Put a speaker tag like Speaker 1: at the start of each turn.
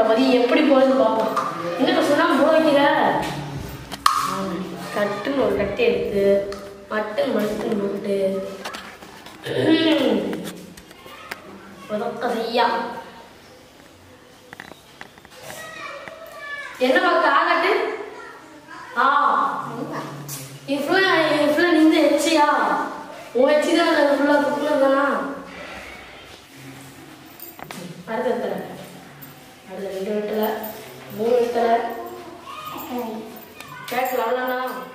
Speaker 1: மதி எப்படி போகுதுன்னு பார்ப்போம் என்ன சொன்னா மூணு வைக்கிற கட்டுன்னு ஒரு கட்டை எடுத்து மட்டன் மட்டன் போட்டு உதக்க செய்யா என்னப்பா காகட்டு ஆ இவ்வளோ இவ்வளோ நின்று எச்சியா உன் எச்சி தான் ஃபுல்லாக குக்கில் தானா அடுத்த எத்தனை அடுத்த ரெண்டு வெட்டலை மூணு வெட்டலை கேட்கலாம்லண்ணா